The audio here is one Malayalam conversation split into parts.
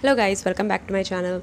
hello guys welcome back to my channel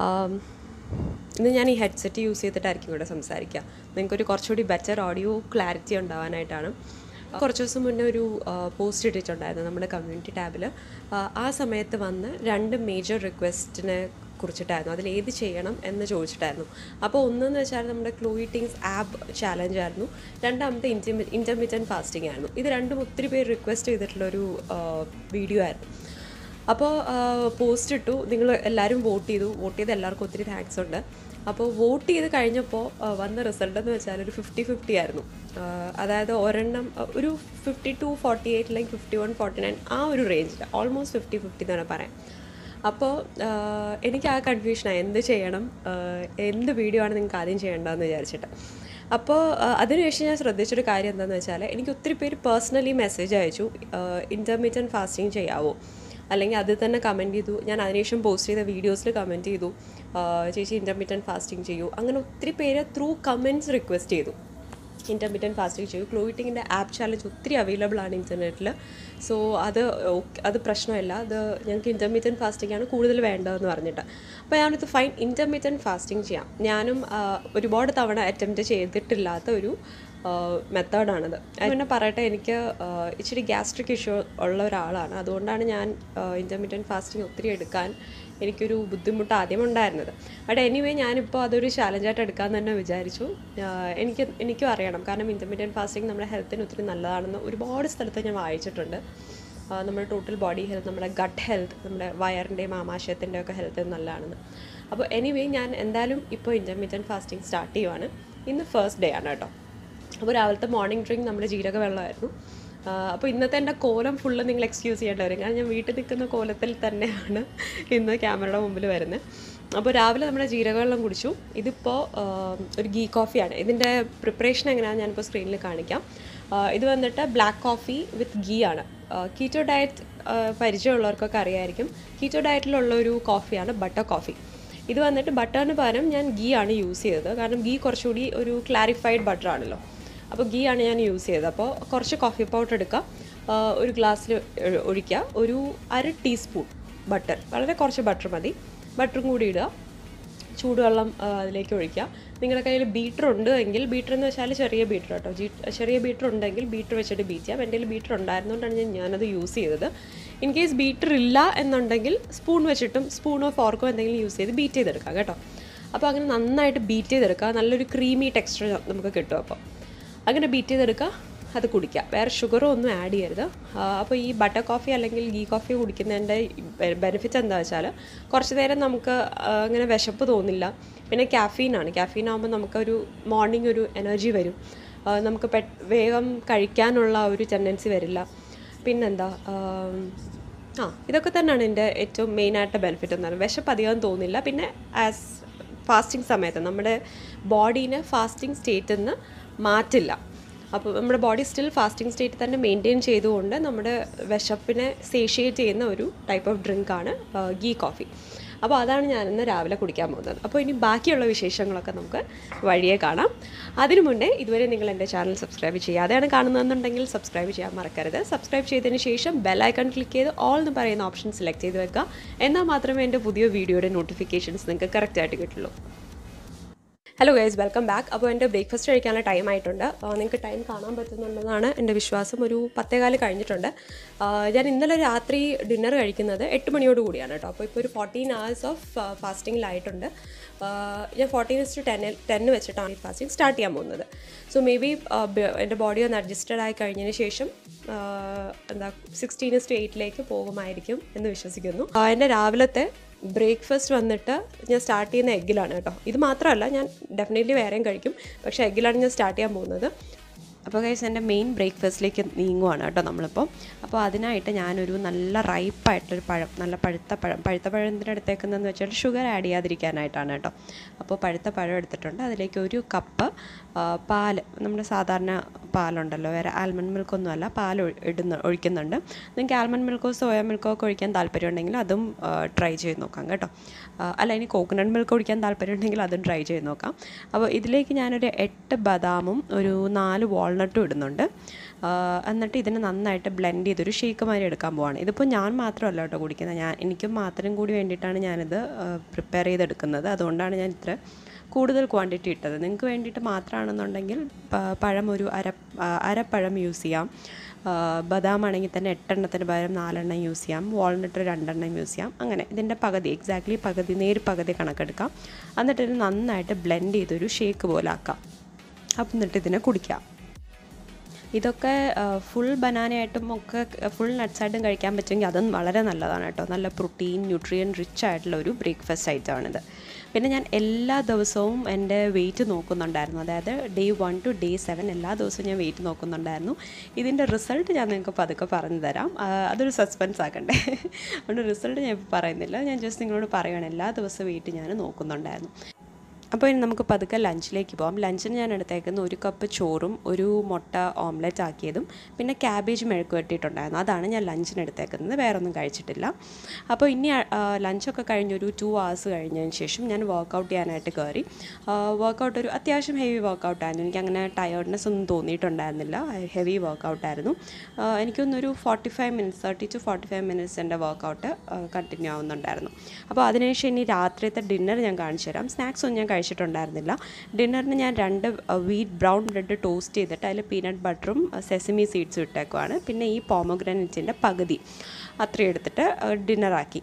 ഇന്ന് ഞാൻ ഈ ഹെഡ്സെറ്റ് യൂസ് ചെയ്തിട്ടായിരിക്കും ഇവിടെ സംസാരിക്കുക നിങ്ങൾക്കൊരു കുറച്ചുകൂടി ബെറ്റർ ഓഡിയോ ക്ലാരിറ്റി ഉണ്ടാവാനായിട്ടാണ് കുറച്ച് ദിവസം മുന്നേ ഒരു പോസ്റ്റ് ഇട്ടിട്ടുണ്ടായിരുന്നു നമ്മുടെ കമ്മ്യൂണിറ്റി ടാബിൽ ആ സമയത്ത് വന്ന് രണ്ട് മേജർ റിക്വസ്റ്റിനെ കുറിച്ചിട്ടായിരുന്നു അതിൽ ഏത് ചെയ്യണം എന്ന് ചോദിച്ചിട്ടായിരുന്നു അപ്പോൾ ഒന്നെന്ന് വെച്ചാൽ നമ്മുടെ ക്ലൂ ഈറ്റിങ്സ് ആപ്പ് ചാലഞ്ച് ആയിരുന്നു രണ്ടാമത്തെ ഇൻറ്റർമി ഇൻ്റർമീഡിയൻറ്റ് ഫാസ്റ്റിംഗ് ആയിരുന്നു ഇത് രണ്ടും ഒത്തിരി പേര് റിക്വസ്റ്റ് ചെയ്തിട്ടുള്ളൊരു വീഡിയോ ആയിരുന്നു അപ്പോൾ പോസ്റ്റ് ഇട്ടു നിങ്ങൾ എല്ലാവരും വോട്ട് ചെയ്തു വോട്ട് ചെയ്ത എല്ലാവർക്കും ഒത്തിരി താങ്ക്സ് ഉണ്ട് അപ്പോൾ വോട്ട് ചെയ്ത് കഴിഞ്ഞപ്പോൾ വന്ന റിസൾട്ട് എന്ന് വെച്ചാൽ ഒരു ഫിഫ്റ്റി ഫിഫ്റ്റി ആയിരുന്നു അതായത് ഒരെണ്ണം ഒരു ഫിഫ്റ്റി ടു ഫോർട്ടി എയ്റ്റ് അല്ലെങ്കിൽ ഫിഫ്റ്റി വൺ ഫോർട്ടി നയൻ ആ ഒരു റേഞ്ചിൽ ഓൾമോസ്റ്റ് ഫിഫ്റ്റി ഫിഫ്റ്റി എന്ന് തന്നെ പറയാം അപ്പോൾ എനിക്ക് ആ കൺഫ്യൂഷനായി എന്ത് ചെയ്യണം എന്ത് വീഡിയോ ആണ് നിങ്ങൾക്ക് ആദ്യം ചെയ്യേണ്ടതെന്ന് വിചാരിച്ചിട്ട് അപ്പോൾ അതിനുശേഷം ഞാൻ ശ്രദ്ധിച്ചൊരു കാര്യം എന്താണെന്ന് വെച്ചാൽ എനിക്ക് ഒത്തിരി പേര് പേഴ്സണലി മെസ്സേജ് അയച്ചു ഇൻ്റർമീഡിയൻറ്റ് ഫാസ്റ്റിംഗ് ചെയ്യാവോ അല്ലെങ്കിൽ അതിൽ തന്നെ കമൻറ്റ് ചെയ്തു ഞാൻ അതിനുശേഷം പോസ്റ്റ് ചെയ്ത വീഡിയോസിൽ കമൻറ്റ് ചെയ്തു ചേച്ചി ഇൻ്റർമീഡിയൻറ്റ് ഫാസ്റ്റിംഗ് ചെയ്യൂ അങ്ങനെ ഒത്തിരി പേര് ത്രൂ കമൻറ്റ്സ് റിക്വസ്റ്റ് ചെയ്തു ഇൻ്റർമീഡിയൻറ്റ് ഫാസ്റ്റിംഗ് ചെയ്യും ക്ലോയിറ്റിങ്ങിൻ്റെ ആപ്പ് ചാലഞ്ച് ഒത്തിരി അവൈലബിൾ ആണ് ഇൻ്റർനെറ്റിൽ സോ അത് അത് പ്രശ്നമല്ല അത് ഞങ്ങൾക്ക് ഇൻ്റർമീഡിയൻറ്റ് ഫാസ്റ്റിംഗ് ആണ് കൂടുതൽ വേണ്ടതെന്ന് പറഞ്ഞിട്ട് അപ്പോൾ ഞാനിത് ഫൈൻ ഇൻ്റർമീഡിയൻറ്റ് ഫാസ്റ്റിംഗ് ചെയ്യാം ഞാനും ഒരുപാട് തവണ അറ്റംപ്റ്റ് ചെയ്തിട്ടില്ലാത്ത ഒരു മെത്തേഡാണിത് പിന്നെ പറയട്ടെ എനിക്ക് ഇച്ചിരി ഗ്യാസ്ട്രിക് ഇഷ്യൂ ഉള്ള ഒരാളാണ് അതുകൊണ്ടാണ് ഞാൻ ഇൻ്റർമീഡിയൻറ്റ് ഫാസ്റ്റിംഗ് ഒത്തിരി എടുക്കാൻ എനിക്കൊരു ബുദ്ധിമുട്ട് ആദ്യം ഉണ്ടായിരുന്നത് ബട്ട് എനിവേ ഞാനിപ്പോൾ അതൊരു ചാലഞ്ചായിട്ട് എടുക്കാൻ തന്നെ വിചാരിച്ചു എനിക്ക് എനിക്കും അറിയണം കാരണം ഇൻ്റർമീഡിയൻറ്റ് ഫാസ്റ്റിംഗ് നമ്മുടെ ഹെൽത്തിന് ഒത്തിരി നല്ലതാണെന്ന് ഒരുപാട് സ്ഥലത്ത് ഞാൻ വായിച്ചിട്ടുണ്ട് നമ്മുടെ ടോട്ടൽ ബോഡി ഹെൽത്ത് നമ്മുടെ ഗട്ട് ഹെൽത്ത് നമ്മുടെ വയറിൻ്റെയും ആമാശയത്തിൻ്റെയും ഒക്കെ ഹെൽത്ത് നല്ലതാണെന്ന് അപ്പോൾ എനിവേ ഞാൻ എന്തായാലും ഇപ്പോൾ ഇൻ്റർമീഡിയൻറ്റ് ഫാസ്റ്റിംഗ് സ്റ്റാർട്ട് ചെയ്യുവാണ് ഇന്ന് ഫസ്റ്റ് ഡേ ആണ് കേട്ടോ അപ്പോൾ രാവിലത്തെ മോർണിംഗ് ഡ്രിങ്ക് നമ്മുടെ ജീരക വെള്ളമായിരുന്നു അപ്പോൾ ഇന്നത്തെ എൻ്റെ കോലം ഫുള്ള് നിങ്ങൾ എക്സ്ക്യൂസ് ചെയ്യേണ്ടി വരും കാരണം ഞാൻ വീട്ടിൽ നിൽക്കുന്ന കോലത്തിൽ തന്നെയാണ് ഇന്ന് ക്യാമറയുടെ മുമ്പിൽ വരുന്നത് അപ്പോൾ രാവിലെ നമ്മുടെ ജീരകവെള്ളം കുടിച്ചു ഇതിപ്പോൾ ഒരു ഗീ കോഫിയാണ് ഇതിൻ്റെ പ്രിപ്പറേഷൻ എങ്ങനെയാണെന്ന് ഞാനിപ്പോൾ സ്ക്രീനിൽ കാണിക്കാം ഇത് വന്നിട്ട് ബ്ലാക്ക് കോഫി വിത്ത് ഗീ ആണ് കീറ്റോ ഡയറ്റ് പരിചയമുള്ളവർക്കൊക്കെ അറിയായിരിക്കും കീറ്റോ ഡയറ്റിലുള്ള ഒരു കോഫിയാണ് ബട്ടർ കോഫി ഇത് വന്നിട്ട് ബട്ടറിന് പകരം ഞാൻ ഗീ ആണ് യൂസ് ചെയ്തത് കാരണം ഗീ കുറച്ചുകൂടി ഒരു ക്ലാരിഫൈഡ് ബട്ടർ ആണല്ലോ അപ്പോൾ ഗീ ആണ് ഞാൻ യൂസ് ചെയ്തത് അപ്പോൾ കുറച്ച് കോഫി പൗഡർ എടുക്കുക ഒരു ഗ്ലാസ്സിൽ ഒഴിക്കുക ഒരു അര ടീസ്പൂൺ ബട്ടർ വളരെ കുറച്ച് ബട്ടർ മതി ബട്ടറും കൂടി ഇടുക ചൂടുവെള്ളം അതിലേക്ക് ഒഴിക്കുക നിങ്ങളുടെ കയ്യിൽ ബീറ്റർ ഉണ്ട് എങ്കിൽ ബീറ്റർ എന്ന് വെച്ചാൽ ചെറിയ ബീറ്റർ കേട്ടോ ചെറിയ ബീറ്റർ ഉണ്ടെങ്കിൽ ബീറ്റർ വെച്ചിട്ട് ബീറ്റ് ചെയ്യാം എൻ്റെ കയ്യിൽ ബീറ്റർ ഉണ്ടായിരുന്നുകൊണ്ടാണ് ഞാൻ ഞാനത് യൂസ് ചെയ്തത് ഇൻ കേസ് ബീറ്റർ ഇല്ല എന്നുണ്ടെങ്കിൽ സ്പൂൺ വെച്ചിട്ടും സ്പൂണോ ഫോർക്കോ എന്തെങ്കിലും യൂസ് ചെയ്ത് ബീറ്റ് ചെയ്തെടുക്കാം കേട്ടോ അപ്പോൾ അങ്ങനെ നന്നായിട്ട് ബീറ്റ് ചെയ്തെടുക്കുക നല്ലൊരു ക്രീമി ടെക്സ്ചർ നമുക്ക് കിട്ടും അപ്പോൾ അങ്ങനെ ബീറ്റ് ചെയ്തെടുക്കുക അത് കുടിക്കുക വേറെ ഷുഗറോ ഒന്നും ആഡ് ചെയ്യരുത് അപ്പോൾ ഈ ബട്ടർ കോഫി അല്ലെങ്കിൽ ഗീ കോഫി കുടിക്കുന്നതിൻ്റെ ബെനിഫിറ്റ് എന്താ വെച്ചാൽ കുറച്ച് നേരം നമുക്ക് അങ്ങനെ വിശപ്പ് തോന്നില്ല പിന്നെ ക്യാഫീനാണ് ക്യാഫീൻ ആകുമ്പോൾ നമുക്കൊരു മോർണിംഗ് ഒരു എനർജി വരും നമുക്ക് പെ വേഗം കഴിക്കാനുള്ള ഒരു ടെൻഡൻസി വരില്ല പിന്നെന്താ ആ ഇതൊക്കെ തന്നെയാണ് എൻ്റെ ഏറ്റവും മെയിനായിട്ട് ബെനിഫിറ്റ് എന്ന് പറയുന്നത് വിശപ്പ് അധികം തോന്നില്ല പിന്നെ ആസ് ഫാസ്റ്റിംഗ് സമയത്ത് നമ്മുടെ ബോഡീനെ ഫാസ്റ്റിംഗ് സ്റ്റേറ്റിൽ നിന്ന് മാറ്റില്ല അപ്പോൾ നമ്മുടെ ബോഡി സ്റ്റിൽ ഫാസ്റ്റിംഗ് സ്റ്റേറ്റ് തന്നെ മെയിൻറ്റെയിൻ ചെയ്തുകൊണ്ട് നമ്മുടെ വിശപ്പിനെ സേഷ്യേറ്റ് ചെയ്യുന്ന ഒരു ടൈപ്പ് ഓഫ് ഡ്രിങ്ക് ആണ് ഗീ കോഫി അപ്പോൾ അതാണ് ഞാൻ ഇന്ന് രാവിലെ കുടിക്കാൻ പോകുന്നത് അപ്പോൾ ഇനി ബാക്കിയുള്ള വിശേഷങ്ങളൊക്കെ നമുക്ക് വഴിയെ കാണാം അതിനു മുന്നേ ഇതുവരെ നിങ്ങൾ എൻ്റെ ചാനൽ സബ്സ്ക്രൈബ് ചെയ്യാതെയാണ് കാണുന്നതെന്നുണ്ടെങ്കിൽ സബ്സ്ക്രൈബ് ചെയ്യാൻ മറക്കരുത് സബ്സ്ക്രൈബ് ചെയ്തതിന് ശേഷം ബെല്ലൈക്കൺ ക്ലിക്ക് ചെയ്ത് ഓൾ എന്ന് പറയുന്ന ഓപ്ഷൻ സെലക്ട് ചെയ്ത് വെക്കുക എന്നാൽ മാത്രമേ എൻ്റെ പുതിയ വീഡിയോയുടെ നോട്ടിഫിക്കേഷൻസ് നിങ്ങൾക്ക് കറക്റ്റായിട്ട് കിട്ടുള്ളൂ ഹലോ ഗൈസ് വെൽക്കം ബാക്ക് അപ്പോൾ എൻ്റെ ബ്രേക്ക്ഫാസ്റ്റ് കഴിക്കാനുള്ള ടൈം ആയിട്ടുണ്ട് നിങ്ങൾക്ക് ടൈം കാണാൻ പറ്റുന്നുണ്ടെന്നാണ് എൻ്റെ വിശ്വാസം ഒരു പത്തേകാല് കഴിഞ്ഞിട്ടുണ്ട് ഞാൻ ഇന്നലെ രാത്രി ഡിന്നർ കഴിക്കുന്നത് എട്ട് മണിയോട് കൂടിയാണ് കേട്ടോ അപ്പോൾ ഇപ്പോൾ ഒരു ഫോർട്ടീൻ അവേഴ്സ് ഓഫ് ഫാസ്റ്റിങ്ങിലായിട്ടുണ്ട് ഞാൻ ഫോർട്ടീൻ ടു ടെൻ ടെന്ന് വെച്ചിട്ടാണ് ഈ ഫാസ്റ്റിംഗ് സ്റ്റാർട്ട് ചെയ്യാൻ പോകുന്നത് സോ മേ ബി എൻ്റെ ബോഡി ഒന്ന് അഡ്ജസ്റ്റഡ് ആയി കഴിഞ്ഞതിന് ശേഷം എന്താ സിക്സ്റ്റീൻ ടു എയ്റ്റിലേക്ക് പോകുമായിരിക്കും എന്ന് വിശ്വസിക്കുന്നു എൻ്റെ രാവിലത്തെ ബ്രേക്ക്ഫാസ്റ്റ് വന്നിട്ട് ഞാൻ സ്റ്റാർട്ട് ചെയ്യുന്ന എഗ്ഗിലാണ് കേട്ടോ ഇത് മാത്രമല്ല ഞാൻ ഡെഫിനറ്റ്ലി വേറെയും കഴിക്കും പക്ഷേ എഗ്ഗിലാണ് ഞാൻ സ്റ്റാർട്ട് ചെയ്യാൻ പോകുന്നത് അപ്പോൾ കൈസ് എൻ്റെ മെയിൻ ബ്രേക്ക്ഫാസ്റ്റിലേക്ക് നീങ്ങുവാണ് കേട്ടോ നമ്മളിപ്പോൾ അപ്പോൾ അതിനായിട്ട് ഞാനൊരു നല്ല റൈപ്പായിട്ടൊരു പഴം നല്ല പഴുത്ത പഴം പഴുത്ത പഴം എന്തിനാ എടുത്തേക്കുന്നതെന്ന് വെച്ചാൽ ഷുഗർ ആഡ് ചെയ്യാതിരിക്കാനായിട്ടാണ് കേട്ടോ അപ്പോൾ പഴുത്ത പഴം എടുത്തിട്ടുണ്ട് അതിലേക്ക് ഒരു കപ്പ് പാല് നമ്മുടെ സാധാരണ പാലുണ്ടല്ലോ വേറെ ആൽമണ്ട് മിൽക്കൊന്നും അല്ല പാൽ ഇടുന്ന ഒഴിക്കുന്നുണ്ട് നിങ്ങൾക്ക് ആൽമണ്ട് മിൽക്കോ സോയ മിൽക്കോ ഒക്കെ ഒഴിക്കാൻ താല്പര്യം ഉണ്ടെങ്കിൽ അതും ട്രൈ ചെയ്ത് നോക്കാം കേട്ടോ അല്ല ഇനി കോക്കനട്ട് മിൽക്ക് ഒഴിക്കാൻ താല്പര്യം ഉണ്ടെങ്കിൽ അതും ട്രൈ ചെയ്ത് നോക്കാം അപ്പോൾ ഇതിലേക്ക് ഞാനൊരു എട്ട് ബദാമും ഒരു നാല് വാൾനട്ടും ഇടുന്നുണ്ട് എന്നിട്ട് ഇതിനെ നന്നായിട്ട് ബ്ലെൻഡ് ചെയ്തൊരു ഷേക്ക് മാതിരി എടുക്കാൻ പോവാണ് ഇതിപ്പോൾ ഞാൻ മാത്രമല്ല കേട്ടോ കുടിക്കുന്നത് ഞാൻ എനിക്കും മാത്രം കൂടി വേണ്ടിയിട്ടാണ് ഞാനിത് പ്രിപ്പയർ ചെയ്തെടുക്കുന്നത് അതുകൊണ്ടാണ് ഞാൻ ഇത്ര കൂടുതൽ ക്വാണ്ടിറ്റി ഇട്ടത് നിങ്ങൾക്ക് വേണ്ടിയിട്ട് മാത്രമാണെന്നുണ്ടെങ്കിൽ പഴം ഒരു അര അരപ്പഴം യൂസ് ചെയ്യാം ബദാം ആണെങ്കിൽ തന്നെ എട്ടെണ്ണത്തിന് പകരം നാലെണ്ണം യൂസ് ചെയ്യാം വാൾനട്ട് രണ്ടെണ്ണം യൂസ് ചെയ്യാം അങ്ങനെ ഇതിൻ്റെ പകുതി എക്സാക്ട്ലി പകുതി നേര് പകുതി കണക്കെടുക്കാം എന്നിട്ട് ഇത് നന്നായിട്ട് ബ്ലെൻഡ് ചെയ്തൊരു ഷേക്ക് പോലെ ആക്കാം അപ്പം എന്നിട്ട് ഇതിനെ കുടിക്കാം ഇതൊക്കെ ഫുൾ ബനാനയായിട്ടും ഒക്കെ ഫുൾ നട്ട്സായിട്ടും കഴിക്കാൻ പറ്റുമെങ്കിൽ അതും വളരെ നല്ലതാണ് കേട്ടോ നല്ല പ്രോട്ടീൻ ന്യൂട്രിയൻ റിച്ച് ആയിട്ടുള്ള ഒരു ബ്രേക്ക്ഫാസ്റ്റ് ഐറ്റമാണിത് പിന്നെ ഞാൻ എല്ലാ ദിവസവും എൻ്റെ വെയിറ്റ് നോക്കുന്നുണ്ടായിരുന്നു അതായത് day one two day seven എല്ലാ ദിവസവും ഞാൻ വെയിറ്റ് നോക്കുന്നുണ്ടായിരുന്നു ഇതിൻ്റെ റിസൾട്ട് ഞാൻ നിങ്ങൾക്ക് പതുക്കെ പറഞ്ഞു തരാം അതൊരു സസ്പെൻസ് ആക്കണ്ടേ അതുകൊണ്ട് റിസൾട്ട് ഞാൻ ഇപ്പോൾ പറയുന്നില്ല ഞാൻ ജസ്റ്റ് നിങ്ങളോട് പറയുകയാണ് എല്ലാ ദിവസവും വെയിറ്റ് ഞാൻ നോക്കുന്നുണ്ടായിരുന്നു അപ്പോൾ ഇനി നമുക്ക് പതുക്കെ ലഞ്ചിലേക്ക് പോകാം ലഞ്ചിന് ഞാൻ എടുത്തേക്കുന്ന ഒരു കപ്പ് ചോറും ഒരു മുട്ട ഓംലെറ്റ് ആക്കിയതും പിന്നെ ക്യാബേജ് മെഴുക്ക് വെട്ടിയിട്ടുണ്ടായിരുന്നു അതാണ് ഞാൻ ലഞ്ചിന് എടുത്തേക്കുന്നത് വേറെ ഒന്നും കഴിച്ചിട്ടില്ല അപ്പോൾ ഇനി ലഞ്ചൊക്കെ കഴിഞ്ഞൊരു ടു അവേഴ്സ് കഴിഞ്ഞതിന് ശേഷം ഞാൻ വർക്കൗട്ട് ചെയ്യാനായിട്ട് കയറി വർക്കൗട്ട് ഒരു അത്യാവശ്യം ഹെവി വർക്കൗട്ടായിരുന്നു എനിക്ക് അങ്ങനെ ടയേർഡ്നെസ് ഒന്നും തോന്നിയിട്ടുണ്ടായിരുന്നില്ല ഹെവി വർക്കൗട്ടായിരുന്നു എനിക്കൊന്നൊരു forty five minutes thirty to forty five minutes എൻ്റെ വർക്കൗട്ട് കണ്ടിന്യൂ ആവുന്നുണ്ടായിരുന്നു അപ്പോൾ അതിനുശേഷം ഇനി രാത്രിയത്തെ ഡിന്നർ ഞാൻ കാണിച്ചു തരാം സ്നാക്സ് ഒന്നും ഞാൻ കഴിച്ചിട്ടുണ്ടായിരുന്നില്ല ഡിന്നറിന് ഞാൻ രണ്ട് വീറ്റ് ബ്രൗൺ ബ്രെഡ് ടോസ്റ്റ് ചെയ്തിട്ട് അതിൽ പീനട്ട് ബട്ടറും സെസമി സീഡ്സും ഇട്ടേക്കുവാണ് പിന്നെ ഈ പോമോഗ്രാനൈറ്റിൻ്റെ പകുതി അത്രയും എടുത്തിട്ട് ഡിന്നറാക്കി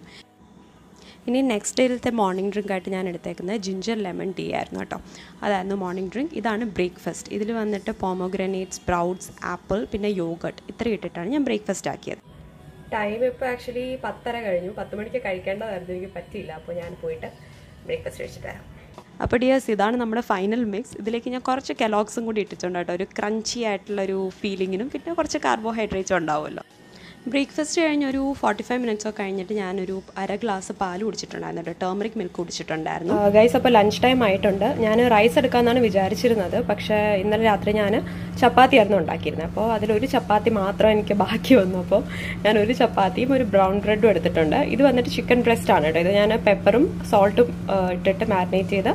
ഇനി നെക്സ്റ്റ് ഡേയിലത്തെ മോർണിംഗ് ഡ്രിങ്ക് ആയിട്ട് ഞാൻ എടുത്തേക്കുന്നത് ജിഞ്ചർ ലെമൺ ടീ ആയിരുന്നു കേട്ടോ അതായിരുന്നു മോർണിംഗ് ഡ്രിങ്ക് ഇതാണ് ബ്രേക്ക്ഫാസ്റ്റ് ഇതിൽ വന്നിട്ട് പോമോഗ്രാനൈറ്റ് സ്പ്രൗട്ട്സ് ആപ്പിൾ പിന്നെ യോഗട്ട് ഇത്രയും ഇട്ടിട്ടാണ് ഞാൻ ബ്രേക്ക്ഫാസ്റ്റ് ആക്കിയത് ടൈം ഇപ്പോൾ ആക്ച്വലി പത്തര കഴിഞ്ഞു പത്ത് മണിക്ക് കഴിക്കേണ്ടതായിരുന്നു എനിക്ക് പറ്റിയില്ല അപ്പോൾ ഞാൻ പോയിട്ട് ബ്രേക്ക്ഫാസ്റ്റ് കഴിച്ചിട്ട് വരാം അപ്പോൾ ഡിയേഴ്സ് ഇതാണ് നമ്മുടെ ഫൈനൽ മിക്സ് ഇതിലേക്ക് ഞാൻ കുറച്ച് കെലോക്സും കൂടി ഇട്ടിട്ടുണ്ട് കേട്ടോ ഒരു ക്രഞ്ചി ആയിട്ടുള്ള ഒരു ഫീലിങ്ങിനും പിന്നെ കുറച്ച് കാർബോഹൈഡ്രേറ്റ്സും ഉണ്ടാവുമല്ലോ ബ്രേക്ക്ഫാസ്റ്റ് കഴിഞ്ഞ് ഒരു ഫോർട്ടി ഫൈവ് മിനിറ്റ്സോ കഴിഞ്ഞിട്ട് ഞാനൊരു അര ഗ്ലാസ് പാൽ കുടിച്ചിട്ടുണ്ടായിരുന്നു കേട്ടോ ടേമറിക് മിൽക്ക് കുടിച്ചിട്ടുണ്ടായിരുന്നു ഗൈസ് അപ്പോൾ ലഞ്ച് ടൈം ആയിട്ടുണ്ട് ഞാൻ റൈസ് എടുക്കാമെന്നാണ് വിചാരിച്ചിരുന്നത് പക്ഷേ ഇന്നലെ രാത്രി ഞാൻ ചപ്പാത്തി ആയിരുന്നു ഉണ്ടാക്കിയിരുന്നത് അപ്പോൾ അതിലൊരു ചപ്പാത്തി മാത്രം എനിക്ക് ബാക്കി വന്നു അപ്പോൾ ഞാൻ ഒരു ചപ്പാത്തിയും ഒരു ബ്രൗൺ ബ്രെഡും എടുത്തിട്ടുണ്ട് ഇത് വന്നിട്ട് ചിക്കൻ ബ്രസ്റ്റ് ആണ് കേട്ടോ ഇത് ഞാൻ പെപ്പറും സോൾട്ടും ഇട്ടിട്ട് മാരിനേറ്റ് ചെയ്ത്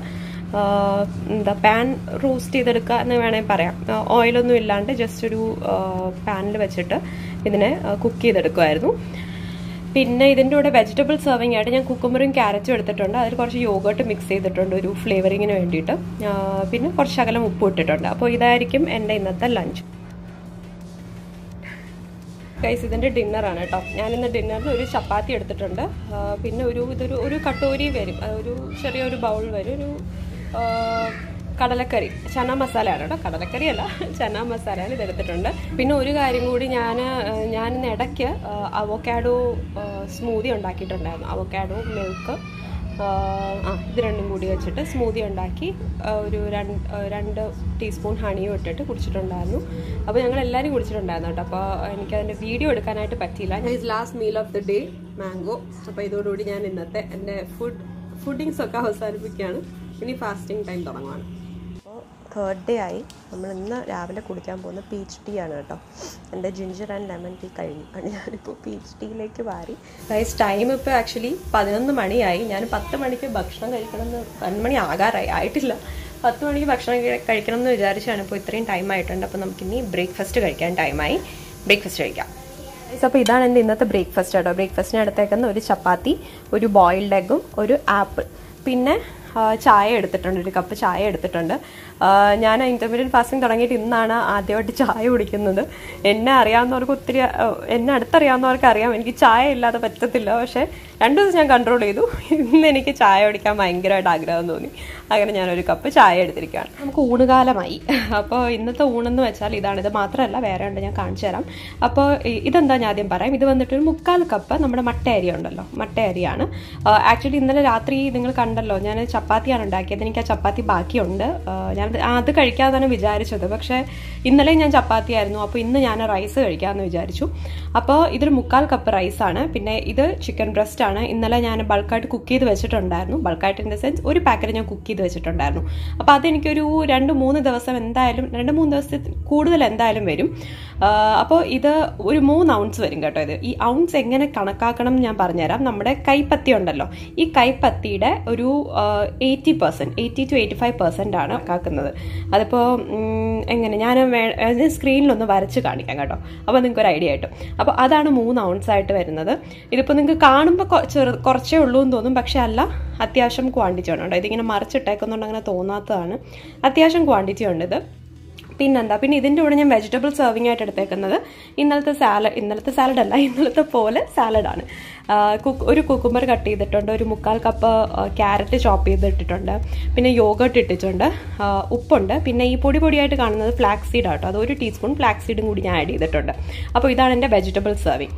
എന്താ പാൻ റോസ്റ്റ് ചെയ്തെടുക്കുക എന്ന് വേണമെങ്കിൽ പറയാം ഓയിലൊന്നും ഇല്ലാണ്ട് ജസ്റ്റ് ഒരു പാനിൽ വെച്ചിട്ട് ഇതിനെ കുക്ക് ചെയ്തെടുക്കുമായിരുന്നു പിന്നെ ഇതിൻ്റെ കൂടെ വെജിറ്റബിൾ സെർവിങ് ആയിട്ട് ഞാൻ കുക്കുമ്പറും ക്യാരറ്റും എടുത്തിട്ടുണ്ട് അതിൽ കുറച്ച് യോഗട്ട് മിക്സ് ചെയ്തിട്ടുണ്ട് ഒരു ഫ്ലേവറിങ്ങിന് വേണ്ടിയിട്ട് പിന്നെ കുറച്ച് ശകലം ഉപ്പ് ഇട്ടിട്ടുണ്ട് അപ്പോൾ ഇതായിരിക്കും എൻ്റെ ഇന്നത്തെ ലഞ്ച് ഗൈസ് ഇതിൻ്റെ ഡിന്നറാണ് കേട്ടോ ഞാനിന്ന് ഡിന്നറിന് ഒരു ചപ്പാത്തി എടുത്തിട്ടുണ്ട് പിന്നെ ഒരു ഇതൊരു ഒരു കട്ടോരി വരും ഒരു ചെറിയൊരു ബൗൾ വരും ഒരു കടലക്കറി ചന മസാലയാണ് കേട്ടോ കടലക്കറി അല്ല ചന മസാലയാണ് ഇതെടുത്തിട്ടുണ്ട് പിന്നെ ഒരു കാര്യം കൂടി ഞാൻ ഞാൻ ഇന്ന് ഇടയ്ക്ക് അവോക്കാഡോ സ്മൂതി ഉണ്ടാക്കിയിട്ടുണ്ടായിരുന്നു അവോക്കാഡോ മിൽക്ക് ആ ഇത് രണ്ടും കൂടി വെച്ചിട്ട് സ്മൂതി ഉണ്ടാക്കി ഒരു രണ്ട് രണ്ട് ടീസ്പൂൺ ഹണിയും ഇട്ടിട്ട് കുടിച്ചിട്ടുണ്ടായിരുന്നു അപ്പോൾ ഞങ്ങൾ എല്ലാവരും കുടിച്ചിട്ടുണ്ടായിരുന്നു കേട്ടോ അപ്പോൾ എനിക്കതിൻ്റെ വീഡിയോ എടുക്കാനായിട്ട് പറ്റിയില്ല ഞാൻ last meal of the day mango അപ്പോൾ ഇതോടുകൂടി ഞാൻ ഇന്നത്തെ എൻ്റെ ഫുഡ് ഫുഡിങ്സ് ഒക്കെ അവസാനിപ്പിക്കുകയാണ് ഇനി ഫാസ്റ്റിംഗ് ടൈം തുടങ്ങുവാണ് തേർഡ് ഡേ ആയി നമ്മൾ ഇന്ന് രാവിലെ കുടിക്കാൻ പോകുന്ന പീച്ച് ടീ ആണ് കേട്ടോ എൻ്റെ ജിഞ്ചർ ആൻഡ് ലെമൺ ടീ കഴിഞ്ഞു ആണ് ഞാനിപ്പോൾ പീച്ച് ടീയിലേക്ക് മാറി ഗൈസ് ടൈം ഇപ്പോൾ ആക്ച്വലി പതിനൊന്ന് മണിയായി ഞാൻ പത്ത് മണിക്ക് ഭക്ഷണം കഴിക്കണമെന്ന് പതിനൊന്ന് മണി ആകാറായി ആയിട്ടില്ല പത്ത് മണിക്ക് ഭക്ഷണം കഴിക്കണം എന്ന് വിചാരിച്ചാണ് ഇപ്പോൾ ഇത്രയും ടൈം ആയിട്ടുണ്ട് അപ്പോൾ നമുക്കിനി ബ്രേക്ക്ഫാസ്റ്റ് കഴിക്കാൻ ടൈമായി ബ്രേക്ക്ഫാസ്റ്റ് കഴിക്കാം അപ്പോൾ ഇതാണ് എൻ്റെ ഇന്നത്തെ ബ്രേക്ക്ഫാസ്റ്റ് കേട്ടോ ബ്രേക്ക്ഫാസ്റ്റിന് എടുത്തേക്കുന്ന ഒരു ചപ്പാത്തി ഒരു ബോയിൽഡ് എഗ്ഗും ഒരു ആപ്പിൾ പിന്നെ ചായ എടുത്തിട്ടുണ്ട് ഒരു കപ്പ് ചായ എടുത്തിട്ടുണ്ട് ഞാൻ ഇൻ്റർമീഡിയറ്റ് ഫാസ്റ്റിംഗ് തുടങ്ങിയിട്ട് ഇന്നാണ് ആദ്യമായിട്ട് ചായ കുടിക്കുന്നത് എന്നെ അറിയാവുന്നവർക്ക് ഒത്തിരി എന്നെ അടുത്തറിയാവുന്നവർക്ക് അറിയാം എനിക്ക് ചായ ഇല്ലാതെ പറ്റത്തില്ല പക്ഷേ രണ്ടു ദിവസം ഞാൻ കൺട്രോൾ ചെയ്തു ഇന്ന് എനിക്ക് ചായ കുടിക്കാൻ ഭയങ്കരമായിട്ട് ആഗ്രഹം തോന്നി അങ്ങനെ ഞാനൊരു കപ്പ് ചായ എടുത്തിരിക്കുകയാണ് നമുക്ക് ഊണുകാലമായി അപ്പോൾ ഇന്നത്തെ ഊണെന്ന് വെച്ചാൽ ഇതാണ് ഇത് മാത്രമല്ല വേറെ ഉണ്ട് ഞാൻ കാണിച്ചു തരാം അപ്പോൾ ഇതെന്താ ഞാൻ ആദ്യം പറയാം ഇത് വന്നിട്ട് ഒരു മുക്കാൽ കപ്പ് നമ്മുടെ മട്ട അരി ഉണ്ടല്ലോ മട്ട അരിയാണ് ആക്ച്വലി ഇന്നലെ രാത്രി നിങ്ങൾ കണ്ടല്ലോ ഞാൻ ചപ്പാത്തിയാണ് ഉണ്ടാക്കിയത് എനിക്ക് ആ ചപ്പാത്തി ബാക്കിയുണ്ട് ഞാൻ അത് കഴിക്കാമെന്നാണ് വിചാരിച്ചത് പക്ഷേ ഇന്നലെ ഞാൻ ചപ്പാത്തി ആയിരുന്നു അപ്പോൾ ഇന്ന് ഞാൻ റൈസ് കഴിക്കാമെന്ന് വിചാരിച്ചു അപ്പോൾ ഇതൊരു മുക്കാൽ കപ്പ് റൈസാണ് പിന്നെ ഇത് ചിക്കൻ ബ്രസ്റ്റ് ആണ് ഇന്നലെ ഞാൻ ബൾക്കായിട്ട് കുക്ക് ചെയ്ത് വെച്ചിട്ടുണ്ടായിരുന്നു ബൾക്കായിട്ട് ഇൻ ദ സെൻസ് ഒരു പാക്കറ്റ് ഞാൻ കുക്ക് ചെയ്ത് വെച്ചിട്ടുണ്ടായിരുന്നു അപ്പോൾ അതെനിക്കൊരു രണ്ട് മൂന്ന് ദിവസം എന്തായാലും രണ്ട് മൂന്ന് ദിവസത്തിൽ കൂടുതൽ എന്തായാലും വരും അപ്പോൾ ഇത് ഒരു മൂന്ന് ഔൺസ് വരും കേട്ടോ ഇത് ഈ ഔൺസ് എങ്ങനെ കണക്കാക്കണം ഞാൻ പറഞ്ഞുതരാം നമ്മുടെ കൈപ്പത്തി ഉണ്ടല്ലോ ഈ കൈപ്പത്തിയുടെ ഒരു eighty percent eighty two eighty five percent ആണ് കാക്കുന്നത് അതിപ്പോൾ എങ്ങനെ ഞാൻ വേ സ്ക്രീനിലൊന്ന് വരച്ച് കാണിക്കാം കേട്ടോ അപ്പോൾ നിങ്ങൾക്ക് ഒരു ഐഡിയ കിട്ടും അപ്പോൾ അതാണ് മൂന്ന് ഔൺസ് ആയിട്ട് വരുന്നത് ഇതിപ്പോൾ നിങ്ങൾക്ക് കാണുമ്പോൾ ചെറു കുറച്ചേ ഉള്ളൂ എന്ന് തോന്നും പക്ഷേ അല്ല അത്യാവശ്യം ക്വാണ്ടിറ്റി ഉണ്ട് കേട്ടോ ഇതിങ്ങനെ മറിച്ചിട്ടേക്കുന്നുണ്ട് അങ്ങനെ തോന്നാത്തതാണ് അത്യാവശ്യം ക്വാണ്ടിറ്റി ഉണ്ട് ഇത് പിന്നെന്താ പിന്നെ ഇതിൻ്റെ കൂടെ ഞാൻ വെജിറ്റബിൾ സെർവിംഗ് ആയിട്ട് എടുത്തേക്കുന്നത് ഇന്നലത്തെ സാലഡ് ഇന്നലത്തെ സാലഡ് അല്ല ഇന്നലത്തെ പോലെ സാലഡാണ് ഒരു കുക്കുംബർ കട്ട് ചെയ്തിട്ടുണ്ട് ഒരു മുക്കാൽ കപ്പ് ക്യാരറ്റ് ചോപ്പ് ചെയ്തിട്ടിട്ടുണ്ട് പിന്നെ യോഗട്ട് ഇട്ടിട്ടുണ്ട് ഉപ്പുണ്ട് പിന്നെ ഈ പൊടി പൊടിയായിട്ട് കാണുന്നത് ഫ്ലാക്സ് സീഡ് ആട്ടോ അത് ഒരു ടീസ്പൂൺ ഫ്ലാക്സ് സീഡും കൂടി ഞാൻ ആഡ് ചെയ്തിട്ടുണ്ട് അപ്പോൾ ഇതാണ് എൻ്റെ വെജിറ്റബിൾ സെർവിങ്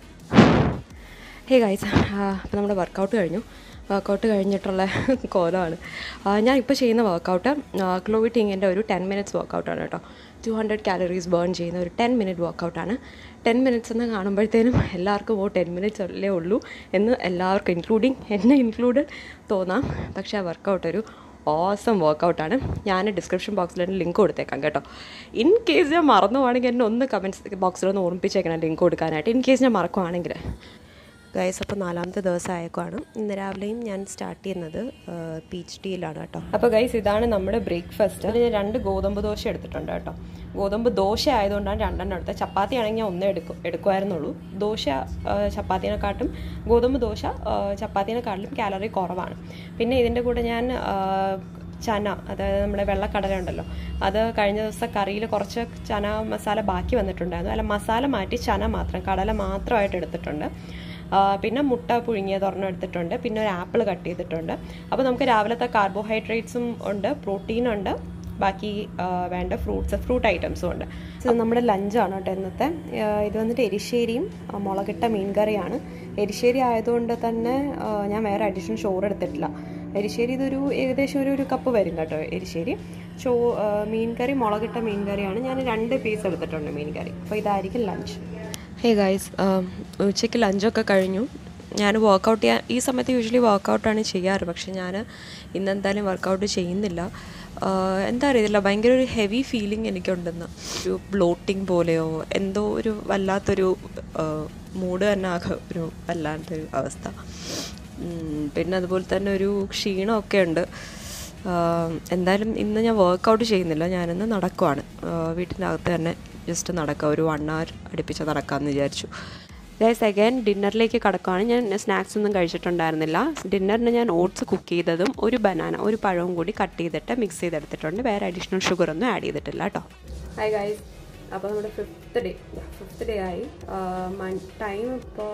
ഹേ ഗൈസ് അപ്പോൾ നമ്മുടെ വർക്കൗട്ട് കഴിഞ്ഞു വർക്കൗട്ട് കഴിഞ്ഞിട്ടുള്ള കോലമാണ് ഞാൻ ഇപ്പോൾ ചെയ്യുന്ന വർക്കൗട്ട് ക്ലോവിറ്റിങ്ങിൻ്റെ ഒരു ടെൻ മിനിറ്റ്സ് വർക്കൗട്ടാണ് കേട്ടോ ടു ഹൺഡ്രഡ് കാലറീസ് ബേൺ ചെയ്യുന്ന ഒരു ടെൻ മിനിറ്റ് വർക്കൗട്ടാണ് ടെൻ മിനിറ്റ്സ് എന്ന് കാണുമ്പോഴത്തേനും എല്ലാവർക്കും ഓ ടെൻ മിനിറ്റ്സ് അല്ലേ ഉള്ളൂ എന്ന് എല്ലാവർക്കും ഇൻക്ലൂഡിങ് എന്നെ ഇൻക്ലൂഡഡ് തോന്നാം പക്ഷേ ആ വർക്കൗട്ട് ഒരു ഓസം വർക്കൗട്ടാണ് ഞാൻ ഡിസ്ക്രിപ്ഷൻ ബോക്സിൽ തന്നെ ലിങ്ക് കൊടുത്തേക്കാം കേട്ടോ ഇൻ കേസ് ഞാൻ മറന്നു പോവാണെങ്കിൽ എന്നെ ഒന്ന് കമൻറ്റ്സ് ബോക്സിലൊന്ന് ഓർമ്മിപ്പിച്ചേക്കണം ലിങ്ക് കൊടുക്കാനായിട്ട് ഇൻ കേസ് ഞാൻ മറക്കുവാണെങ്കിൽ ഗൈസ് അപ്പോൾ നാലാമത്തെ ദിവസം ആയേക്കുവാണ് ഇന്ന് രാവിലെയും ഞാൻ സ്റ്റാർട്ട് ചെയ്യുന്നത് പീച്ച് ടീയിലാണ് കേട്ടോ അപ്പോൾ ഗൈസ് ഇതാണ് നമ്മുടെ ബ്രേക്ക്ഫാസ്റ്റ് അതിൽ ഞാൻ രണ്ട് ഗോതമ്പ് ദോശ എടുത്തിട്ടുണ്ട് കേട്ടോ ഗോതമ്പ് ദോശ ആയതുകൊണ്ടാണ് രണ്ടെണ്ണം എടുത്തത് ചപ്പാത്തി ആണെങ്കിൽ ഒന്നേ എടുക്കും എടുക്കുമായിരുന്നുള്ളൂ ദോശ ചപ്പാത്തിനെക്കാട്ടും ഗോതമ്പ് ദോശ ചപ്പാത്തിനെക്കാട്ടിലും കാലറി കുറവാണ് പിന്നെ ഇതിൻ്റെ കൂടെ ഞാൻ ചന അതായത് നമ്മുടെ വെള്ളക്കടല ഉണ്ടല്ലോ അത് കഴിഞ്ഞ ദിവസം കറിയിൽ കുറച്ച് ചന മസാല ബാക്കി വന്നിട്ടുണ്ടായിരുന്നു അല്ല മസാല മാറ്റി ചന മാത്രം കടല മാത്രമായിട്ട് എടുത്തിട്ടുണ്ട് പിന്നെ മുട്ട പുഴുങ്ങിയത് ഒരെണ്ണം എടുത്തിട്ടുണ്ട് പിന്നെ ഒരു ആപ്പിൾ കട്ട് ചെയ്തിട്ടുണ്ട് അപ്പോൾ നമുക്ക് രാവിലത്തെ കാർബോഹൈഡ്രേറ്റ്സും ഉണ്ട് പ്രോട്ടീനുണ്ട് ബാക്കി വേണ്ട ഫ്രൂട്ട്സ് ഫ്രൂട്ട് ഐറ്റംസും ഉണ്ട് ഇത് നമ്മുടെ ലഞ്ചാണ് കേട്ടോ ഇന്നത്തെ ഇത് വന്നിട്ട് എരിശ്ശേരിയും മുളകിട്ട മീൻകറിയാണ് എരിശ്ശേരി ആയതുകൊണ്ട് തന്നെ ഞാൻ വേറെ അഡീഷണൽ ചോറ് എടുത്തിട്ടില്ല എരിശ്ശേരി ഇതൊരു ഏകദേശം ഒരു ഒരു കപ്പ് വരും കേട്ടോ എരിശ്ശേരി ചോ മീൻകറി മുളകിട്ട മീൻകറിയാണ് ഞാൻ രണ്ട് പീസ് എടുത്തിട്ടുണ്ട് മീൻകറി അപ്പോൾ ഇതായിരിക്കും ലഞ്ച് ഹേ ഗൈസ് ഉച്ചയ്ക്ക് ലഞ്ചൊക്കെ കഴിഞ്ഞു ഞാൻ വർക്കൗട്ട് ചെയ്യാൻ ഈ സമയത്ത് യൂഷ്വലി വർക്കൗട്ടാണ് ചെയ്യാറ് പക്ഷെ ഞാൻ ഇന്നെന്തായാലും വർക്കൗട്ട് ചെയ്യുന്നില്ല എന്താ അറിയില്ല ഭയങ്കര ഒരു ഹെവി ഫീലിംഗ് എനിക്കുണ്ടെന്ന് ഒരു ബ്ലോട്ടിങ് പോലെയോ എന്തോ ഒരു വല്ലാത്തൊരു മൂഡ് തന്നെ ആകെ ഒരു വല്ലാത്തൊരു അവസ്ഥ പിന്നെ അതുപോലെ തന്നെ ഒരു ക്ഷീണമൊക്കെ ഉണ്ട് എന്തായാലും ഇന്ന് ഞാൻ വർക്കൗട്ട് ചെയ്യുന്നില്ല ഞാനിന്ന് നടക്കുവാണ് വീട്ടിൻ്റെ അകത്ത് തന്നെ ജസ്റ്റ് നടക്കുക ഒരു വൺ അവർ അടുപ്പിച്ച് നടക്കാമെന്ന് വിചാരിച്ചു ഗൈസ് അഗൈൻ ഡിന്നറിലേക്ക് കടക്കുകയാണ് ഞാൻ സ്നാക്സ് ഒന്നും കഴിച്ചിട്ടുണ്ടായിരുന്നില്ല ഡിന്നറിന് ഞാൻ ഓട്സ് കുക്ക് ചെയ്തതും ഒരു ബനാന ഒരു പഴവും കൂടി കട്ട് ചെയ്തിട്ട് മിക്സ് ചെയ്തെടുത്തിട്ടുണ്ട് വേറെ അഡീഷണൽ ഷുഗർ ഒന്നും ആഡ് ചെയ്തിട്ടില്ല കേട്ടോ ഹായ് ഗൈസ് അപ്പോൾ നമ്മുടെ ഫിഫ്ത്ത് ഡേ ഫിഫ്ത്ത് ഡേ ആയി ടൈം ഇപ്പോൾ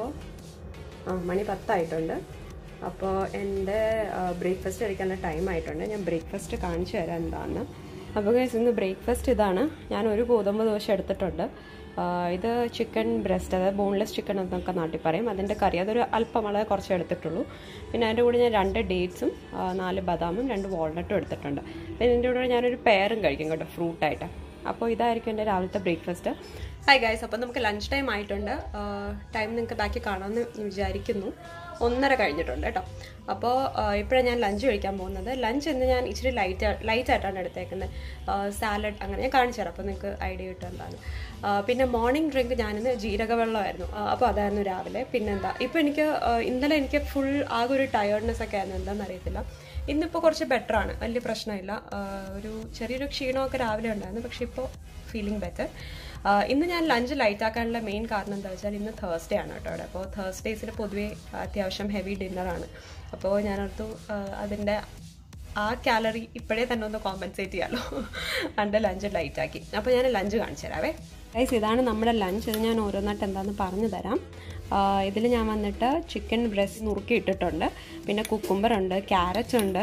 മണി പത്തായിട്ടുണ്ട് അപ്പോൾ എൻ്റെ ബ്രേക്ക്ഫാസ്റ്റ് കഴിക്കാനുള്ള ടൈം ആയിട്ടുണ്ട് ഞാൻ ബ്രേക്ക്ഫാസ്റ്റ് കാണിച്ചു തരാം എന്താണെന്ന് അപ്പോൾ ഗൈസ് ഇന്ന് ബ്രേക്ക്ഫാസ്റ്റ് ഇതാണ് ഞാൻ ഒരു ഗോതമ്പ് ദോശ എടുത്തിട്ടുണ്ട് ഇത് ചിക്കൻ ബ്രസ്റ്റ് അതായത് ബോൺലെസ് ചിക്കൻ എന്നൊക്കെ നാട്ടിൽ പറയും അതിൻ്റെ കറി അതൊരു അല്പം വളരെ കുറച്ച് എടുത്തിട്ടുള്ളൂ പിന്നെ അതിൻ്റെ കൂടെ ഞാൻ രണ്ട് ഡേറ്റ്സും നാല് ബദാമും രണ്ട് വാൾനട്ടും എടുത്തിട്ടുണ്ട് പിന്നെ ഇതിൻ്റെ കൂടെ ഞാനൊരു പെയറും കഴിക്കും കേട്ടോ ഫ്രൂട്ടായിട്ട് അപ്പോൾ ഇതായിരിക്കും എൻ്റെ രാവിലത്തെ ബ്രേക്ക്ഫാസ്റ്റ് ഹായ് ഗൈസ് അപ്പോൾ നമുക്ക് ലഞ്ച് ടൈം ആയിട്ടുണ്ട് ടൈം നിങ്ങൾക്ക് ബാക്കി കാണാമെന്ന് വിചാരിക്കുന്നു ഒന്നര കഴിഞ്ഞിട്ടുണ്ട് കേട്ടോ അപ്പോൾ ഇപ്പോഴാണ് ഞാൻ ലഞ്ച് കഴിക്കാൻ പോകുന്നത് ലഞ്ച് ഇന്ന് ഞാൻ ഇച്ചിരി ലൈറ്റ് ലൈറ്റ് ആയിട്ടാണ് എടുത്തേക്കുന്നത് സാലഡ് അങ്ങനെ ഞാൻ കാണിച്ചു തരാം അപ്പോൾ നിങ്ങൾക്ക് ഐഡിയ കിട്ടും എന്താണ് പിന്നെ മോർണിംഗ് ഡ്രിങ്ക് ഞാനിന്ന് ജീരക വെള്ളമായിരുന്നു അപ്പോൾ അതായിരുന്നു രാവിലെ പിന്നെന്താ ഇപ്പോൾ എനിക്ക് ഇന്നലെ എനിക്ക് ഫുൾ ആകെ ഒരു ടയേർഡ്നെസ് ഒക്കെ ആയിരുന്നു എന്താണെന്ന് അറിയത്തില്ല ഇന്നിപ്പോൾ കുറച്ച് ബെറ്ററാണ് വലിയ പ്രശ്നമില്ല ഒരു ചെറിയൊരു ക്ഷീണമൊക്കെ രാവിലെ ഉണ്ടായിരുന്നു പക്ഷേ ഇപ്പോൾ ഫീലിംഗ് ബെറ്റർ ഇന്ന് ഞാൻ ലഞ്ച് ലൈറ്റ് ആക്കാനുള്ള മെയിൻ കാരണം എന്താ വെച്ചാൽ ഇന്ന് തേഴ്സ്ഡേ ആണ് കേട്ടോ അവിടെ അപ്പോൾ തേഴ്സ്ഡേയ്സിൽ പൊതുവേ അത്യാവശ്യം ഹെവി ഡിന്നറാണ് അപ്പോൾ ഞാനോർത്തു അതിൻ്റെ ആ കാലറി ഇപ്പോഴേ തന്നെ ഒന്ന് കോമ്പൻസേറ്റ് ചെയ്യാമല്ലോ എൻ്റെ ലഞ്ച് ലൈറ്റ് ആക്കി അപ്പോൾ ഞാൻ ലഞ്ച് കാണിച്ചു തരാവേ ഗൈസ് ഇതാണ് നമ്മുടെ ലഞ്ച് ഇത് ഞാൻ ഓരോന്നായിട്ട് എന്താണെന്ന് പറഞ്ഞു തരാം ഇതിൽ ഞാൻ വന്നിട്ട് ചിക്കൻ ബ്രസ്റ്റ് നുറുക്കി ഇട്ടിട്ടുണ്ട് പിന്നെ കുക്കുംബർ ഉണ്ട് ക്യാരറ്റ് ഉണ്ട്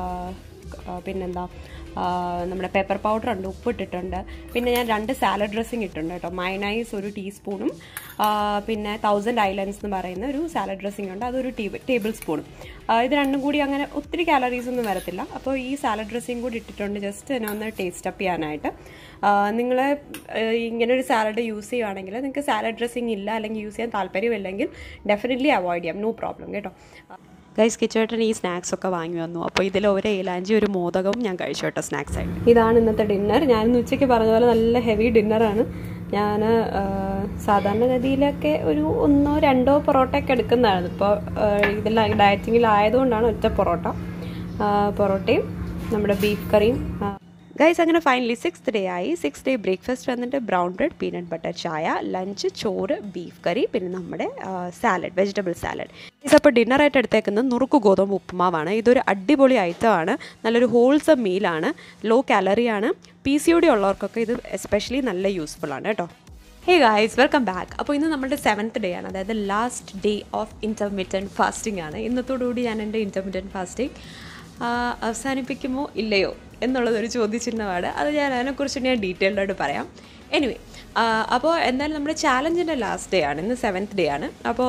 പിന്നെന്താ നമ്മുടെ പെപ്പർ പൗഡർ ഉണ്ട് ഉപ്പ് ഇട്ടിട്ടുണ്ട് പിന്നെ ഞാൻ രണ്ട് സാലഡ് ഡ്രസ്സിങ് ഇട്ടിട്ടുണ്ട് കേട്ടോ മൈനൈസ് ഒരു ടീസ്പൂണും പിന്നെ തൗസൻഡ് ഐലൻഡ്സ് എന്ന് പറയുന്ന ഒരു സാലഡ് ഡ്രസ്സിങ് ഉണ്ട് അതൊരു ടേബിൾ ടേബിൾ സ്പൂണും ഇത് രണ്ടും കൂടി അങ്ങനെ ഒത്തിരി കാലറീസ് ഒന്നും വരത്തില്ല അപ്പോൾ ഈ സാലഡ് ഡ്രസ്സിങ് കൂടി ഇട്ടിട്ടുണ്ട് ജസ്റ്റ് എന്നെ ഒന്ന് ടേസ്റ്റ് അപ്പ് ചെയ്യാനായിട്ട് നിങ്ങൾ ഇങ്ങനെ ഒരു സാലഡ് യൂസ് ചെയ്യുവാണെങ്കിൽ നിങ്ങൾക്ക് സാലഡ് ഡ്രസ്സിങ് ഇല്ല അല്ലെങ്കിൽ യൂസ് ചെയ്യാൻ താല്പര്യമില്ലെങ്കിൽ ഡെഫിനറ്റ്ലി അവോയ്ഡ് ചെയ്യാം നോ പ്രോബ്ലം കേട്ടോ ഗൈസ് കിച്ചേട്ടൻ ഈ സ്നാക്സ് ഒക്കെ വാങ്ങി വന്നു അപ്പോൾ ഇതിൽ ഒരു ഏലാഞ്ചി ഒരു മോദകവും ഞാൻ കഴിച്ചു കേട്ടോ സ്നാക്സ് ആയിട്ട് ഇതാണ് ഇന്നത്തെ ഡിന്നർ ഞാനിന്ന് ഉച്ചയ്ക്ക് പറഞ്ഞ പോലെ നല്ല ഹെവി ഡിന്നറാണ് ഞാൻ സാധാരണഗതിയിലൊക്കെ ഒരു ഒന്നോ രണ്ടോ പൊറോട്ടയൊക്കെ എടുക്കുന്നതാണ് ഇപ്പോൾ ഇതിൽ ഡയറ്റിങ്ങിലായതുകൊണ്ടാണ് ഒറ്റ പൊറോട്ട പൊറോട്ടയും നമ്മുടെ ബീഫ് കറിയും ആ, ഗൈസ് അങ്ങനെ ഫൈനലി സിക്സ് ഡേ ആയി സിക്സ് ഡേ ബ്രേക്ക്ഫാസ്റ്റ് വന്നിട്ട് ബ്രൗൺ ബ്രെഡ് പീനട്ട് ബട്ടർ ചായ ലഞ്ച് ചോറ് ബീഫ് കറി പിന്നെ നമ്മുടെ സാലഡ് വെജിറ്റബിൾ സാലഡ് ഗൈസ് അപ്പോൾ ഡിന്നറായിട്ട് എടുത്തേക്കുന്നത് നുറുക്ക് ഗോതമ്പ് ഉപ്പുമാവാണ് ഇതൊരു അടിപൊളി ഐറ്റമാണ് നല്ലൊരു ഹോൾസം മീലാണ് ലോ കാലറിയാണ് പി സി ഒ ഡി ഉള്ളവർക്കൊക്കെ ഇത് എസ്പെഷ്യലി നല്ല യൂസ്ഫുൾ ആണ് കേട്ടോ ഹേ ഗായ്സ് വെൽക്കം ബാക്ക് അപ്പോൾ ഇന്ന് നമ്മുടെ സെവൻത്ത് ഡേ ആണ് അതായത് last day of intermediate fasting ആണ് ഇന്നത്തോടുകൂടി ഞാൻ എൻ്റെ ഇൻ്റർമീഡിയൻറ്റ് ഫാസ്റ്റിംഗ് അവസാനിപ്പിക്കുമോ ഇല്ലയോ എന്നുള്ളതൊരു ചോദ്യചിഹ്നമാണ് അത് ഞാൻ അതിനെക്കുറിച്ച് ഞാൻ ഡീറ്റെയിൽഡ് ആയിട്ട് പറയാം എനിവേ അപ്പോൾ എന്തായാലും നമ്മുടെ ചാലഞ്ചിൻ്റെ ലാസ്റ്റ് ഡേ ആണ് ഇന്ന് സെവൻത്ത് ഡേ ആണ് അപ്പോൾ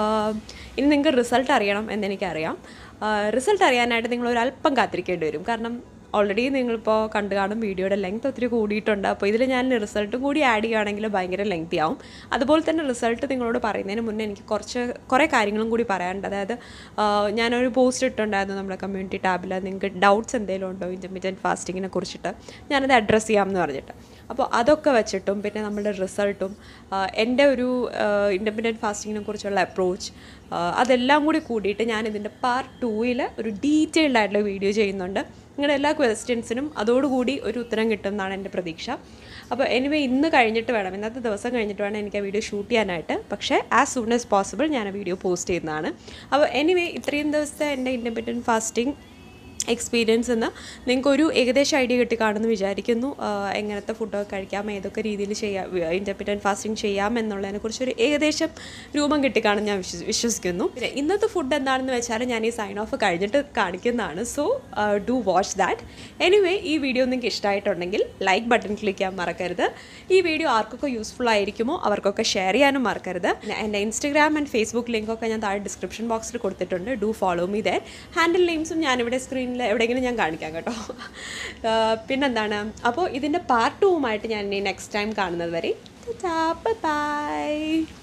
ഇനി നിങ്ങൾക്ക് റിസൾട്ട് അറിയണം എന്നെനിക്കറിയാം റിസൾട്ട് അറിയാനായിട്ട് നിങ്ങൾ ഒരു അല്പം കാത്തിരിക്കേണ്ടി വരും കാരണം ഓൾറെഡി നിങ്ങളിപ്പോൾ കണ്ടു കാണും വീഡിയോയുടെ ലെങ്ത് ഒത്തിരി കൂടിയിട്ടുണ്ട് അപ്പോൾ ഇതിൽ ഞാൻ റിസൾട്ടും കൂടി ആഡ് ചെയ്യുകയാണെങ്കിൽ ഭയങ്കര ലെങ്തി ആവും അതുപോലെ തന്നെ റിസൾട്ട് നിങ്ങളോട് പറയുന്നതിന് മുന്നേ എനിക്ക് കുറച്ച് കുറേ കാര്യങ്ങളും കൂടി പറയാനുണ്ട് അതായത് ആ, ഞാനൊരു പോസ്റ്റ് ഇട്ടുണ്ടായിരുന്നു നമ്മുടെ കമ്മ്യൂണിറ്റി ടാബിൽ നിങ്ങൾക്ക് ഡൗട്ട്സ് എന്തെങ്കിലും ഉണ്ടോ ഇൻ്റർമീഡിയൻറ്റ് ഫാസ്റ്റിങ്ങിനെ കുറിച്ചിട്ട് ഞാനത് അഡ്രസ്സ് ചെയ്യാമെന്ന് പറഞ്ഞിട്ട് അപ്പോൾ അതൊക്കെ വെച്ചിട്ടും പിന്നെ നമ്മുടെ റിസൾട്ടും എൻ്റെ ഒരു ഇൻഡിപെൻഡൻറ്റ് ഫാസ്റ്റിങ്ങിനെ കുറിച്ചുള്ള അപ്രോച്ച് അതെല്ലാം കൂടി കൂടിയിട്ട് ഞാൻ ഇതിൻ്റെ പാർട്ട് ടൂവിൽ ഒരു ഡീറ്റെയിൽഡ് ആയിട്ടുള്ള വീഡിയോ ചെയ്യുന്നുണ്ട് നിങ്ങളുടെ എല്ലാ ക്വസ്റ്റ്യൻസിനും അതോടുകൂടി ഒരു ഉത്തരം കിട്ടും എന്നാണ് എൻ്റെ പ്രതീക്ഷ അപ്പോൾ എനിവേ ഇന്ന് കഴിഞ്ഞിട്ട് വേണം ഇന്നത്തെ ദിവസം കഴിഞ്ഞിട്ട് വേണം എനിക്ക് ആ വീഡിയോ ഷൂട്ട് ചെയ്യാനായിട്ട് പക്ഷേ ആസ് സൂൺ ആസ് പോസിബിൾ ഞാൻ ആ വീഡിയോ പോസ്റ്റ് ചെയ്യുന്നതാണ് അപ്പോൾ എനിവേ ഇത്രയും ദിവസത്തെ എൻ്റെ ഇൻഡിപെൻഡൻറ്റ് ഫാസ്റ്റിംഗ് എക്സ്പീരിയൻസ് എന്ന് നിങ്ങൾക്കൊരു ഏകദേശം ഐഡിയ കിട്ടി കാണുമെന്ന് വിചാരിക്കുന്നു ആഹ് എങ്ങനത്തെ ഫുഡൊക്കെ കഴിക്കാം ഏതൊക്കെ രീതിയിൽ ചെയ്യാം ഇൻ്റർമീഡിയൻറ്റ് ഫാസ്റ്റിംഗ് ചെയ്യാം എന്നുള്ളതിനെക്കുറിച്ച് ഒരു ഏകദേശം രൂപം കിട്ടിക്കാണും ഞാൻ വിശ്വ വിശ്വസിക്കുന്നു പിന്നെ ഇന്നത്തെ ഫുഡ് എന്താണെന്ന് വെച്ചാൽ ഞാൻ ഈ സൈൻ ഓഫ് കഴിഞ്ഞിട്ട് കാണിക്കുന്നതാണ് so do watch that anyway ഈ വീഡിയോ നിങ്ങൾക്ക് ഇഷ്ടമായിട്ടുണ്ടെങ്കിൽ ലൈക്ക് ബട്ടൺ ക്ലിക്ക് ചെയ്യാൻ മറക്കരുത് ഈ വീഡിയോ ആർക്കൊക്കെ യൂസ്ഫുൾ ആയിരിക്കുമോ അവർക്കൊക്കെ ഷെയർ ചെയ്യാനും മറക്കരുത് പിന്നെ എൻ്റെ ഇൻസ്റ്റഗ്രാം ആൻഡ് ഫേസ്ബുക്ക് ലിങ്കൊക്കെ ഞാൻ താഴെ ഡിസ്ക്രിപ്ഷൻ ബോക്സിൽ കൊടുത്തിട്ടുണ്ട് do follow me there handle നെയിംസും ഞാനിവിടെ സ്ക്രീനിൽ എവിടെയെങ്കിലും ഞാൻ കാണിക്കാം കേട്ടോ ആ, പിന്നെന്താണ് അപ്പോൾ ഇതിൻ്റെ പാർട്ട് ടൂവുമായിട്ട് ഞാൻ ഇനി നെക്സ്റ്റ് ടൈം കാണുന്നത് വരെ ബൈ